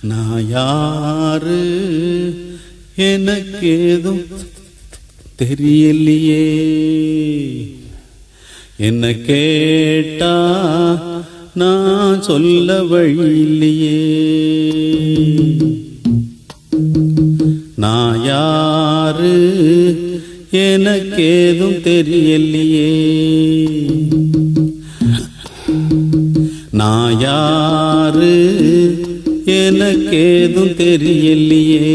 நான் யாரு எனக்கு ஏதும் தெரியலையே என்ன கேட்டா நான் சொல்ல வழியில்லையே நான் யாரு எனக்கு ஏதும் தெரியலையே நான் யாரு எனக்கு ஏதும் தெரியலையே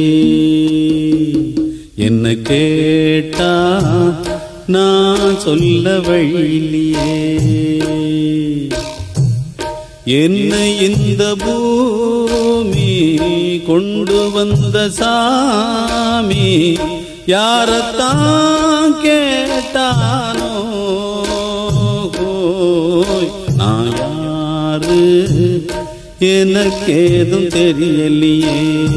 என்ன கேட்டா நான் சொல்ல வழியிலையே என்னை இந்த பூமி கொண்டு வந்த சாமி யாரத்தான் கேட்டானோ ஹோய், நான் யாரு எனக்கு ஏதும் தெரியலையே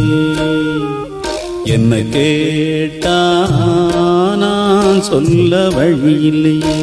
என்ன கேட்டா நான் சொல்ல வழியில்லையே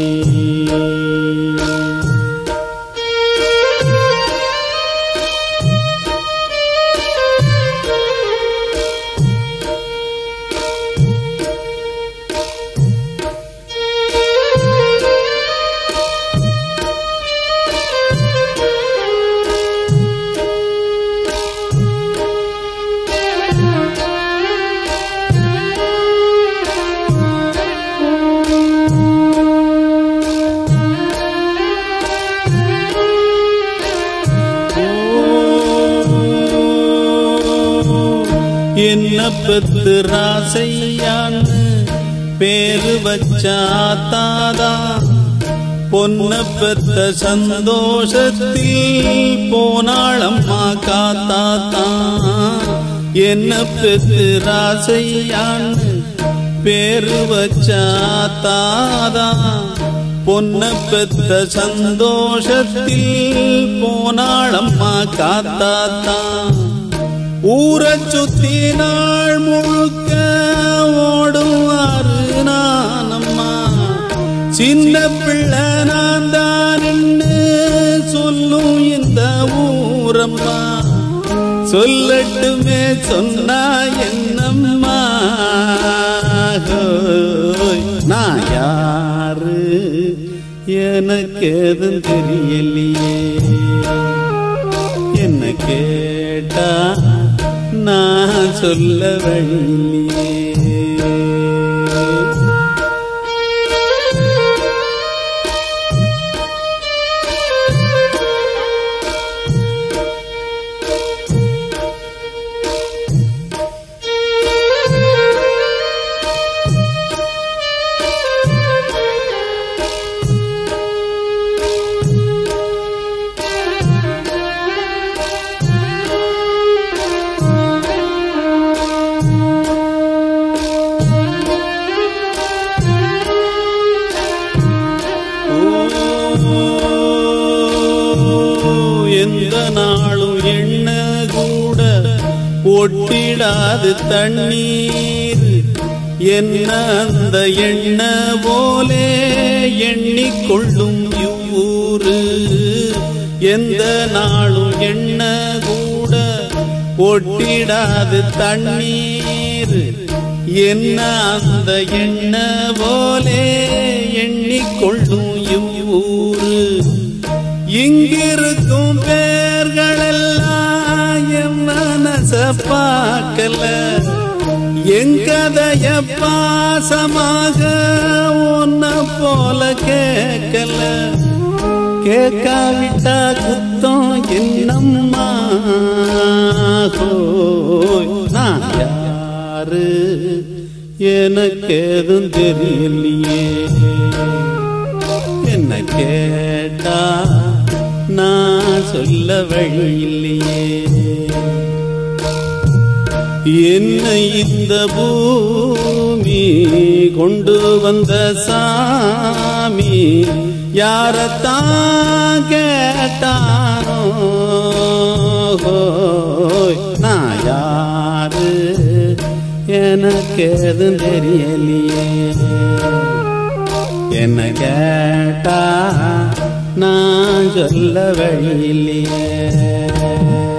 என்ன பெத்து ராசையான்னு பேரு வச்சாத்தாதா பொன்ன பெத்த சந்தோஷத்தில் போனாளம்மா காத்தாத்தா என்ன பெத்து ராசையான்னு பேரு வச்சாத்தாதா பொன்ன பெத்த சந்தோஷத்தில் போனாளம்மா காத்தாத்தா ஊரை சுத்தி நாள் முழுக்க ஓடுவாரு நானம்மா சின்ன பிள்ளை நான் தான் சொல்லும் இந்த ஊரம்மா சொல்லட்டுமே சொன்னா என்னம்மா ஹோய், நான் யாரு எனக்கு எதுவும் தெரியலையே என்ன கேட்டா நான் சொல்ல வழியே எந்த நாளும் எண்ண கூட ஒட்டிடாது தண்ணீர் என்ன அந்த எண்ண போலே எண்ணிக்கொள்ளும் இவ்வூரு எந்த நாளும் எண்ண கூட ஒட்டிடாது தண்ணீர் என்ன அந்த எண்ண போலே எண்ணிக்கொள்ளும் இவ்வூரு இங்கிருக்கும் பேர்களெல்லாம் என் மனச பார்க்கல எங்கதைய பாசமாக உன்ன போல கேட்கல கேட்காவிட்டா குத்தம் என்னம்மா ஹோய், நான் யாரு எனக்கு எதுவும் தெரியலையே என்ன கேட்டா நான் சொல்ல வழியில்லையே என்னை இந்த பூமி கொண்டு வந்த சாமி யாரத்தான் கேட்டானோ ஹோய், நான் யாரு எனக்கு எதுவும் தெரியலையே என்ன கேட்டா நான் சொல்ல வழியில்லையே